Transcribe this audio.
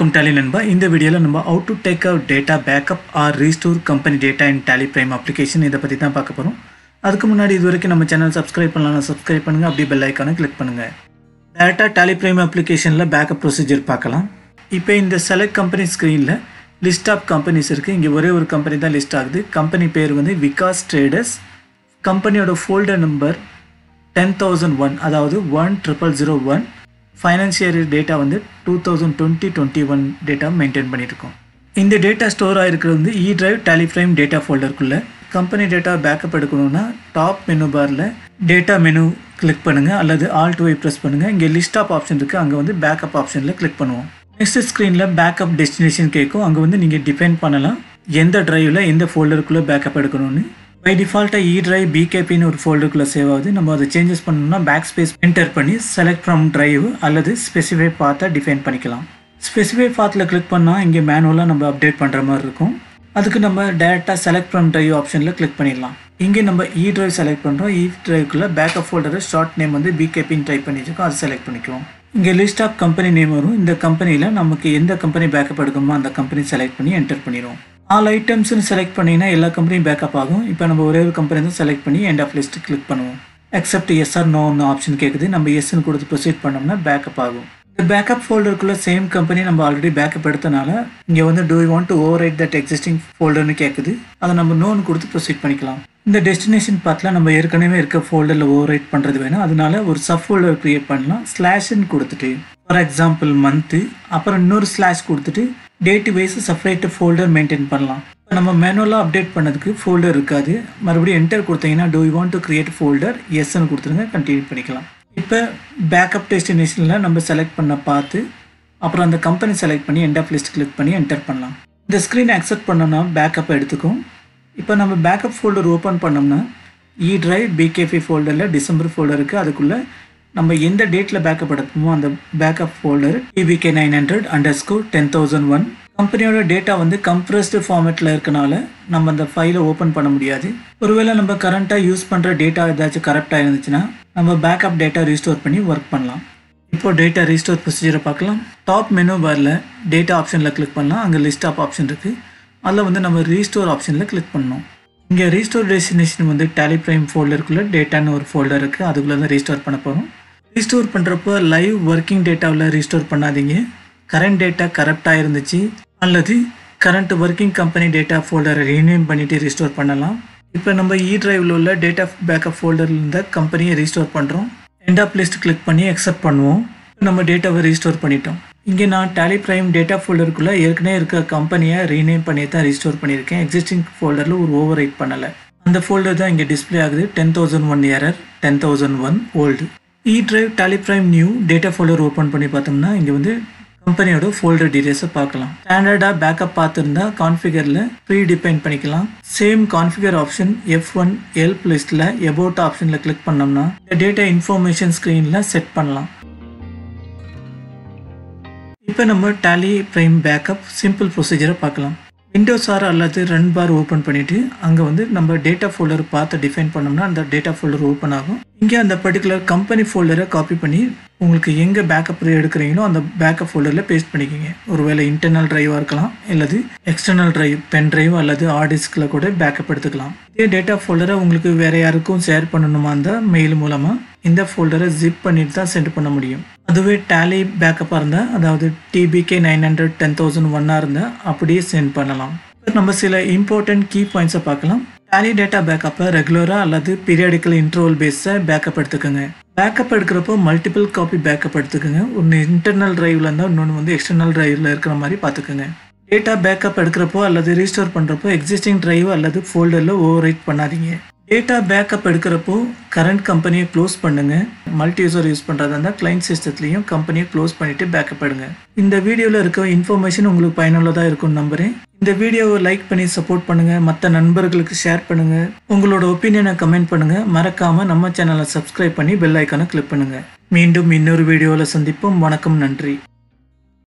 வணக்கம் டேலி நண்பா இந்த வீடியோவில் நம்ம how to take a data backup or restore company data in Tally Prime application இதை பற்றி தான் பார்க்க போகிறோம் அதுக்கு முன்னாடி இது வரைக்கும் நம்ம சேனல் சப்ஸ்கிரைப் பண்ணலாம் சப்ஸ்கிரைப் பண்ணுங்கள் அப்படியே பெல் ஐக்கானை கிளிக் பண்ணுங்கள் டேட்டா டேலி பிரைம் அப்ளிகேஷனில் பேக்கப் ப்ரொசீஜர் பார்க்கலாம் இப்போ இந்த செலக்ட் கம்பெனி ஸ்க்ரீனில் லிஸ்ட் ஆஃப் கம்பெனிஸ் இருக்குது இங்கே ஒரே ஒரு கம்பெனி தான் லிஸ்ட் ஆகுது கம்பெனி பேர் வந்து விகாஸ் ட்ரேடர்ஸ் கம்பெனியோட folder number ten thousand one அதாவது one triple zero one financial data வந்து two thousand twenty twenty one data maintain பண்ணியிருக்கோம் இந்த டேட்டா ஸ்டோர் ஆகிருக்கிறது வந்து இ டிரைவ் டேலிஃப்ரைம் டேட்டா ஃபோல்டருக்குள்ளே கம்பெனி டேட்டா பேக்கப் எடுக்கணும்னா டாப் மெனு பாரில் டேட்டா மெனு கிளிக் பண்ணுங்கள் அல்லது ஆல் டு ப்ரெஸ் பண்ணுங்கள் இங்கே லிஸ்ட் ஆப் ஆப்ஷன் இருக்குது அங்கே வந்து பேக்கப் ஆப்ஷனில் கிளிக் பண்ணுவோம் நெக்ஸ்ட் ஸ்க்ரீனில் பேக்கப் டெஸ்டினேஷன் கேட்கும் அங்கே வந்து நீங்கள் டிஃபைன் பண்ணலாம் எந்த டிரைவில் எந்த ஃபோல்டருக்குள்ளே பேக்கப் எடுக்கணும்னு பை டிஃபால்ட்டாக இ டிரைவ் பிகேபின்னு ஒரு ஃபோல்டருக்குள்ளே சேவ் ஆகுது நம்ம அதை சேஞ்சஸ் பண்ணணும்னா பேக் ஸ்பேஸ் என்டர் பண்ணி செலக்ட் ஃப்ரம் டிரைவ் அல்லது ஸ்பெசிஃபை பாத்தை டிஃபைன் பண்ணிக்கலாம் ஸ்பெசிஃபை பாத்தில் கிளிக் பண்ணால் இங்கே மேனுவலாக நம்ம அப்டேட் பண்ணுற மாதிரி இருக்கும் அதுக்கு நம்ம டேரெக்டாக செலக்ட் ஃப்ரம் டிரைவ் ஆப்ஷனில் கிளிக் பண்ணிடலாம் இங்கே நம்ம இ டிரைவ் செலக்ட் பண்ணுறோம் இ டிரைவ்க்குள்ளே பேக்கப் ஃபோல்டர் ஷார்ட் நேம் வந்து பிகேபின்னு டைப் பண்ணியிருக்கோம் அதை செலக்ட் பண்ணிக்குவோம் இங்கே லிஸ்ட் ஆஃப் கம்பெனி நேம் வரும் இந்த கம்பெனியில் நமக்கு எந்த கம்பெனி பேக்கப் எடுக்கணுமோ அந்த கம்பெனி செலக்ட் பண்ணி என்டர் பண்ணிடுவோம் ஆல் ஐட்டம்ஸ்னு செலக்ட் பண்ணிங்கன்னா எல்லா கம்பெனியும் பேக்கப் ஆகும் இப்போ நம்ம ஒரே ஒரு கம்பெனி தான் செலக்ட் பண்ணி எண்ட் ஆஃப் லிஸ்ட் கிளிக் பண்ணுவோம் எக்ஸப்ட் எஸ் ஆர் நோன்னு ஆப்ஷன் கேட்குது நம்ம எஸ்ன்னு கொடுத்து ப்ரொசீட் பண்ணோம்னா பேக்கப் ஆகும் இந்த பேக்கப் ஃபோல்டருக்குள்ளே சேம் கம்பெனி நம்ம ஆல்ரெடி பேக்கப் எடுத்தனால இங்கே வந்து do want to overwrite that existing ஃபோல்டர்னு கேட்குது அதை நம்ம நோன்னு கொடுத்து ப்ரொசீட் பண்ணிக்கலாம் இந்த டெஸ்டினேஷன் பார்ட்டில் நம்ம ஏற்கனவே இருக்க ஃபோல்டரில் ஓவர் ரைட் பண்ணுறது வேணும் அதனால ஒரு சப் ஃபோல்டர் க்ரியேட் பண்ணலாம் ஸ்லாஷ்ன்னு கொடுத்துட்டு ஃபார் எக்ஸாம்பிள் மந்த்து அப்புறம் இன்னொரு ஸ்லாஷ் கொடுத்துட்டு date wise separate folder maintain பண்ணலாம் நம்ம மேனுவலாக அப்டேட் பண்ணதுக்கு ஃபோல்டர் இருக்காது மறுபடியும் என்டர் கொடுத்தீங்கன்னா do you want to create folder எஸ்ன்னு கொடுத்துருங்க கண்டினியூ பண்ணிக்கலாம் இப்போ பேக்கப் டெஸ்டினேஷனில் நம்ம செலக்ட் பண்ண பார்த்து அப்புறம் அந்த கம்பெனி செலக்ட் பண்ணி எண்ட் ஆஃப் லிஸ்ட் கிளிக் பண்ணி என்டர் பண்ணலாம் இந்த ஸ்க்ரீன் அக்செப்ட் பண்ணோம்னா பேக்கப் எடுத்துக்கும் இப்போ நம்ம பேக்கப் ஃபோல்டர் ஓப்பன் பண்ணோம்னா இ டிரைவ் பிகேபி ஃபோல்டரில் டிசம்பர் ஃபோல்டர் இருக்குது அதுக்குள்ளே நம்ம எந்த டேட்டில் பேக்கப் எடுப்போமோ அந்த backup folder TBK nine hundred underscore ten thousand one கம்பெனியோட டேட்டா வந்து கம்ப்ரஸ்டு ஃபார்மேட்டில் இருக்கனால நம்ம அந்த ஃபைலை ஓப்பன் பண்ண முடியாது ஒருவேளை நம்ம கரண்ட்டாக யூஸ் பண்ணுற டேட்டா ஏதாச்சும் கரெக்டாக இருந்துச்சுன்னா நம்ம பேக்கப் டேட்டா ரீஸ்டோர் பண்ணி ஒர்க் பண்ணலாம் இப்போ டேட்டா ரீஸ்டோர் ப்ரொசீஜரை பார்க்கலாம் டாப் மெனு பாரில் டேட்டா ஆப்ஷனில் கிளிக் பண்ணலாம் அங்கே லிஸ்ட் ஆப் ஆப்ஷன் இருக்குது அதில் வந்து நம்ம ரீஸ்டோர் ஆப்ஷனில் கிளிக் பண்ணணும் இங்கே ரீஸ்டோர் டெஸ்டினேஷன் வந்து டேலி ப்ரைம் ஃபோல்டருக்குள்ளே டேட்டான்னு ஒரு ஃபோல்டர் இருக்குது அதுக்குள்ளே தான் ரீஸ்டோர் பண்ண போகிறோம் ரீஸ்டோர் பண்ணுறப்போ லைவ் ஒர்க்கிங் டேட்டாவில் ரீஸ்டோர் பண்ணாதீங்க கரண்ட் டேட்டா கரெக்டாக இருந்துச்சு அல்லது கரண்ட் ஒர்க்கிங் கம்பெனி டேட்டா ஃபோல்டரை ரீநேம் பண்ணிவிட்டு ரீஸ்டோர் பண்ணலாம் இப்போ நம்ம இ டிரைவில் உள்ள டேட்டா பேக்கப் ஃபோல்டரில் இருந்த கம்பெனியை ரீஸ்டோர் பண்ணுறோம் எண்ட் ஆஃப் லிஸ்ட் கிளிக் பண்ணி அக்செப்ட் பண்ணுவோம் நம்ம டேட்டாவை ரீஸ்டோர் பண்ணிட்டோம் இங்கே நான் டேலி ப்ரைம் டேட்டா ஃபோல்டருக்குள்ளே ஏற்கனவே இருக்க கம்பெனியை ரீநேம் பண்ணி தான் ரீஸ்டோர் பண்ணியிருக்கேன் எக்ஸிஸ்டிங் ஃபோல்டரில் ஒரு ஓவர் ரைட் பண்ணலை அந்த ஃபோல்டர் தான் இங்கே டிஸ்பிளே ஆகுது ten thousand one error ten thousand one old E drive Tally Prime new data folder open பண்ணி பார்த்தோம்னா இங்கே வந்து கம்பெனியோட ஃபோல்டர் டீடைல்ஸை பார்க்கலாம் ஸ்டாண்டர்டாக பேக்கப் பார்த்துருந்தா கான்ஃபிகரில் ப்ரீ டிபைன் பண்ணிக்கலாம் same configure option F one help லிஸ்ட்டில் எபோட் ஆப்ஷனில் கிளிக் பண்ணோம்னா இந்த டேட்டா இன்ஃபர்மேஷன் ஸ்க்ரீனில் செட் பண்ணலாம் இப்போ நம்ம டேலி ப்ரைம் பேக்கப் சிம்பிள் ப்ரொசீஜரை பார்க்கலாம் விண்டோஸ் ஆர் அல்லது ரன் பார் ஓப்பன் பண்ணிவிட்டு அங்கே வந்து நம்ம டேட்டா ஃபோல்டர் பார்த்து டிஃபைன் பண்ணோம்னா அந்த டேட்டா ஃபோல்டர் ஓப்பன் ஆகும் இங்கே அந்த பர்டிகுலர் கம்பெனி ஃபோல்டரை காப்பி பண்ணி உங்களுக்கு எங்கே பேக்கப் எடுக்கிறீங்களோ அந்த பேக்கப் ஃபோல்டரில் பேஸ்ட் பண்ணிக்கிங்க ஒருவேளை இன்டர்னல் டிரைவாக இருக்கலாம் அல்லது எக்ஸ்டர்னல் டிரைவ் பென் டிரைவ் அல்லது ஹார்ட் டிஸ்கில் கூட பேக்கப் எடுத்துக்கலாம் இதே டேட்டா ஃபோல்டரை உங்களுக்கு வேறு யாருக்கும் ஷேர் பண்ணணுமா இருந்தால் மெயில் மூலமாக இந்த ஃபோல்டரை ஜிப் பண்ணிட்டு தான் சென்ட் பண்ண முடியும் அதுவே டேலி பேக்கப்பாக இருந்தால் அதாவது TBK nine hundred ten thousand ஒன்னாக இருந்தால் அப்படியே சென்ட் பண்ணலாம் நம்ம சில இம்பார்ட்டன்ட் கீ பாயிண்ட்ஸை பார்க்கலாம் டேலி டேட்டா பேக்கப்பை ரெகுலராக அல்லது பீரியாடிக்கல் இன்ட்ரோவல் பேஸை பேக்கப் எடுத்துக்கோங்க பேக்கப் எடுக்கிறப்போ மல்டிபிள் காப்பி பேக்கப் எடுத்துக்கோங்க ஒன்று இன்டர்னல் டிரைவில் இருந்தால் இன்னொன்று வந்து எக்ஸ்டர்னல் டிரைவில் இருக்கிற மாதிரி பார்த்துக்கோங்க டேட்டா பேக்கப் எடுக்கிறப்போ அல்லது ரீஸ்டோர் பண்ணுறப்போ எக்ஸிஸ்டிங் டிரைவ் அல்லது ஃபோல்டரில் ஓவர் ரைட் பண்ணாதீங்க டேட்டா பேக்கப் எடுக்கிறப்போ கரண்ட் கம்பெனியை க்ளோஸ் பண்ணுங்க மல்டி யூசர் யூஸ் பண்ணுறதா இருந்தால் கிளைண்ட் சிஸ்டத்துலையும் கம்பெனியை க்ளோஸ் பண்ணிட்டு பேக்கப் எடுங்க இந்த வீடியோவில் இருக்க இன்ஃபர்மேஷன் உங்களுக்கு பயனுள்ளதாக இருக்கும்னு நம்புறேன் இந்த வீடியோவை லைக் பண்ணி சப்போர்ட் பண்ணுங்க மற்ற நண்பர்களுக்கு ஷேர் பண்ணுங்க உங்களோட ஒப்பீனியனை கமெண்ட் பண்ணுங்க மறக்காம நம்ம சேனலை சப்ஸ்கிரைப் பண்ணி பெல் ஐக்கானை கிளிக் பண்ணுங்க மீண்டும் இன்னொரு வீடியோவில் சந்திப்போம் வணக்கம் நன்றி